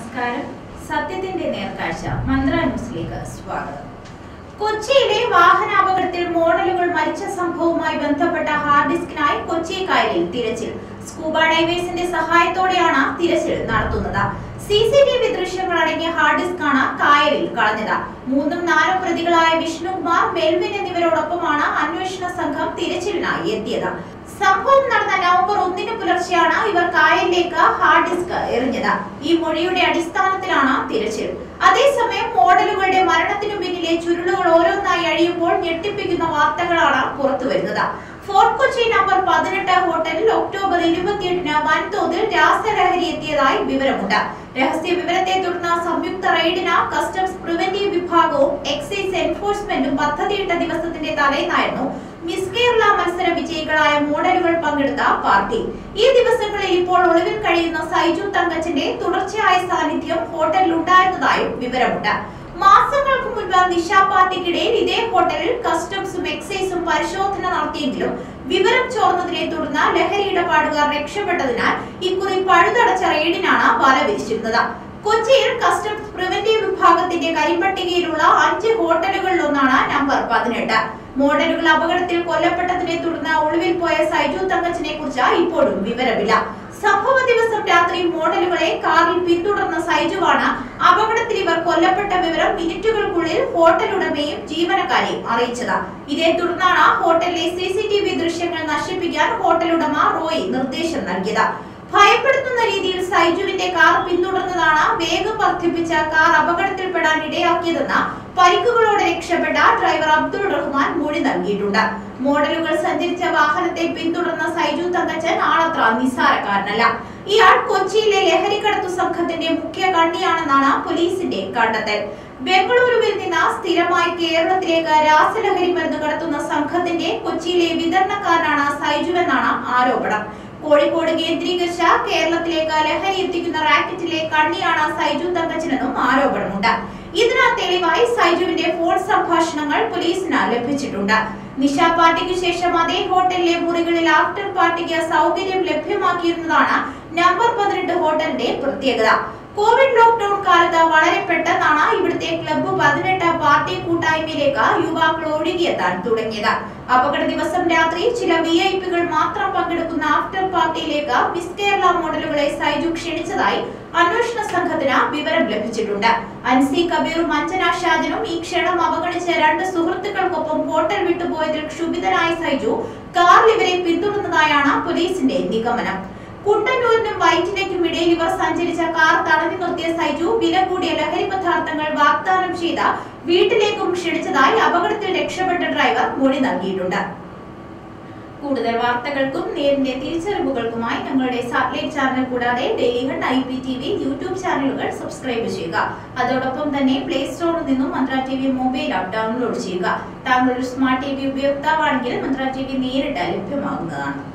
നമസ്കാരം സത്യത്തിന്റെ നേർക്കാഴ്ച മന്ത്ര ന്യൂസിലേക്ക് സ്വാഗതം കൊച്ചിയിലെ വാഹനാപകടത്തിൽ മോഡലുകൾ മരിച്ച സംഭവവുമായി ബന്ധപ്പെട്ട ഹാർഡ് ഡിസ്കിനായി കൊച്ചി കായലിൽ തിരച്ചിൽ സ്കൂബ ഡൈവേഴ്സിന്റെ സഹായത്തോടെയാണ് തിരച്ചിൽ നടത്തുന്നത് സി സി ടി വി ദൃശ്യങ്ങൾ അടങ്ങിയ ഹാർഡ് ഡിസ്ക് ആണ് കായലിൽ കളഞ്ഞത് മൂന്നും നാലും പ്രതികളായ വിഷ്ണുകുമാർ മെൽവിൻ എന്നിവരോടൊപ്പമാണ് അന്വേഷണ സംഘം തിരച്ചിലിനായി എത്തിയത് സംഭവം നടന്ന നവംബർ ഒന്നിന് പുലർച്ചെയാണ് ഇവർ കായലിലേക്ക് ഹാർഡ് ഡിസ്ക് എറിഞ്ഞത് ഈ മൊഴിയുടെ അടിസ്ഥാനത്തിലാണ് തിരച്ചിൽ അതേസമയം മോഡലുകളുടെ മരണത്തിനു പിന്നിലെ ചുരുളുകൾ ഓരോന്നായി അഴിയുമ്പോൾ ഞെട്ടിപ്പിക്കുന്ന വാർത്തകളാണ് പുറത്തുവരുന്നത് ഫോർട്ട് കൊച്ചി നമ്പർ പതിനെട്ട് ഹോട്ടലിൽ ഒക്ടോബർ ഇരുപത്തിയെട്ടിന് വൻതോതിൽ രാസലഹരി എത്തിയതായി വിവരമുണ്ട് രഹസ്യ വിവരത്തെ തുടർന്ന് സംയുക്ത റെയ്ഡിന് കസ്റ്റംസ് പ്രിവന്റീവ് വിഭാഗവും എക്സൈസ് എൻഫോഴ്സ്മെന്റും പദ്ധതിയിട്ട ദിവസത്തിന്റെ തലേന്നായിരുന്നു മിസ് കേരള മത്സര വിജയികളായ മോഡലുകൾ പങ്കെടുത്ത പാർട്ടി ഈ ദിവസങ്ങളിൽ ഇപ്പോൾ ഒളിവിൽ കഴിയുന്ന സൈജു തങ്കച്ചന്റെ തുടർച്ചയായ സാന്നിധ്യം ഹോട്ടലിൽ ഉണ്ടായിരുന്നതായും വിവരമുണ്ട് മാസങ്ങൾക്ക് മുൻപ് നിശ പാർട്ടിക്കിടയിൽ ഇതേ ഹോട്ടലിൽ കസ്റ്റംസും എക്സൈസും പരിശോധന നടത്തിയെങ്കിലും വിവരം ചോർന്നതിനെ തുടർന്ന് ലഹരി ഇടപാടുകാർ രക്ഷപ്പെട്ടതിനാൽ ഇക്കുറി പഴുതടച്ച റെയ്ഡിനാണ് വല വിരിച്ചിരുന്നത് കൊച്ചിയിൽ കസ്റ്റംസ് പ്രിവന്റീവ് വിഭാഗത്തിന്റെ കരിമ്പട്ടികയിലുള്ള അഞ്ച് ഹോട്ടലുകളിലൊന്നാണ് നമ്പർ പതിനെട്ട് മോഡലുകൾ അപകടത്തിൽ കൊല്ലപ്പെട്ടതിനെ തുടർന്ന് ഒളിവിൽ പോയ സൈജു തങ്കച്ചിനെ കുറിച്ച് ഇപ്പോഴും വിവരമില്ല സംഭവ ദിവസം രാത്രി മോഡലുകളെ കാറിൽ പിന്തുടർന്ന സൈജുവാണ് അപകടത്തിൽ ഇവർ കൊല്ലപ്പെട്ട വിവരം മിനിറ്റുകൾക്കുള്ളിൽ ഹോട്ടൽ ഉടമയും ജീവനക്കാരെയും അറിയിച്ചത് ഇതേ തുടർന്നാണ് ഹോട്ടലിലെ സി സി ടി വി ദൃശ്യങ്ങൾ നശിപ്പിക്കാൻ ഹോട്ടൽ ഉടമ റോയി നിർദ്ദേശം നൽകിയത് ഭയപ്പെടുത്തുന്ന രീതിയിൽ സൈജുവിന്റെ കാർ പിന്തുടർന്നതാണ് വേഗം വർദ്ധിപ്പിച്ച കാർ അപകടത്തിൽപ്പെടാൻ ഇടയാക്കിയതെന്ന് പരിക്കുകളോടെ രക്ഷപ്പെട്ട ഡ്രൈവർ അബ്ദുൾ റഹ്മാൻ മൊഴി നൽകിയിട്ടുണ്ട് മോഡലുകൾ സഞ്ചരിച്ച വാഹനത്തെ പിന്തുടർന്ന സൈജു തങ്കച്ചൻ ആളത്ര നിസ്സാരക്കാരനല്ല ഇയാൾ കൊച്ചിയിലെ ലഹരിക്കടത്തു സംഘത്തിന്റെ മുഖ്യ കണ്ണിയാണെന്നാണ് പോലീസിന്റെ കണ്ടെത്തൽ ബംഗളൂരുവിൽ നിന്ന് സ്ഥിരമായി കേരളത്തിലേക്ക് രാസലഹരി മരുന്ന് കടത്തുന്ന സംഘത്തിന്റെ കൊച്ചിയിലെ വിതരണക്കാരനാണ് സൈജുവെന്നാണ് ആരോപണം കോഴിക്കോട് കേന്ദ്രീകരിച്ച കേരളത്തിലേക്ക് ലഹരി എത്തിക്കുന്ന റാക്കറ്റിലെ കണ്ണിയാണ് സൈജു തങ്കച്ചനെന്നും ആരോപണമുണ്ട് ഇതിന് തെളിവായി സൈജുവിന്റെ ഫോൺ സംഭാഷണങ്ങൾ പോലീസിന് ലഭിച്ചിട്ടുണ്ട് നിശ പാർട്ടിക്ക് ശേഷം അതേ ഹോട്ടലിലെ മുറികളിൽ ആഫ്റ്റർ പാർട്ടിക്ക് സൗകര്യം ലഭ്യമാക്കിയിരുന്നതാണ് നമ്പർ പതിനെട്ട് ഹോട്ടലിന്റെ പ്രത്യേകത കോവിഡ് ലോക്ക്ഡൌൺ കാലത്ത് വളരെ പെട്ടെന്നാണ് ഇവിടുത്തെ ക്ലബ്ബ് പതിനെട്ട് പാർട്ടി കൂട്ടായ്മയിലേക്ക് യുവാക്കൾ ഒഴുകിയെത്താൻ തുടങ്ങിയത് അപകട ദിവസം രാത്രി ചില വി ഐ പികൾ മാത്രം പങ്കെടുക്കുന്ന ആഫ്റ്റർ പാർട്ടിയിലേക്ക് മിസ് കേരള മോഡലുകളെ സൈജു ക്ഷണിച്ചതായി അന്വേഷണ സംഘത്തിന് വിവരം ലഭിച്ചിട്ടുണ്ട് അൻസി കബീറും അഞ്ജന ഷാജനും ഈ ക്ഷണം അവഗണിച്ച രണ്ട് സുഹൃത്തുക്കൾക്കൊപ്പം ഹോട്ടൽ വിട്ടുപോയതിൽ ക്ഷുഭിതനായ സൈജു കാറിൽ ഇവരെ പിന്തുടർന്നതായാണ് പോലീസിന്റെ നിഗമനം കുണ്ടന്നൂരിനും വൈറ്റിലേക്കും ഇടയിൽ ഇവർ സഞ്ചരിച്ച കാർ തടഞ്ഞു നിർത്തിയ സൈജു വില കൂടിയ ലഹരി പദാർത്ഥങ്ങൾ വാഗ്ദാനം ചെയ്ത വീട്ടിലേക്കും ക്ഷണിച്ചതായി അപകടത്തിൽ രക്ഷപ്പെട്ട ഡ്രൈവർ മൊഴി നൽകിയിട്ടുണ്ട് കൂടുതൽ വാർത്തകൾക്കും നേരിന്റെ തിരിച്ചറിവുകൾക്കുമായി ഞങ്ങളുടെ സാറ്റലൈറ്റ് ചാനൽ കൂടാതെ daily hunt I P T V YouTube ചാനലുകൾ സബ്സ്ക്രൈബ് ചെയ്യുക അതോടൊപ്പം തന്നെ പ്ലേ സ്റ്റോറിൽ നിന്നും Mantra T V mobile app download ചെയ്യുക താങ്കൾ ഒരു സ്മാർട്ട് ടി വി ഉപയോക്താവാണെങ്കിൽ മന്ത്ര ടി വി നേരിട്ട് ലഭ്യമാകുന്നതാണ്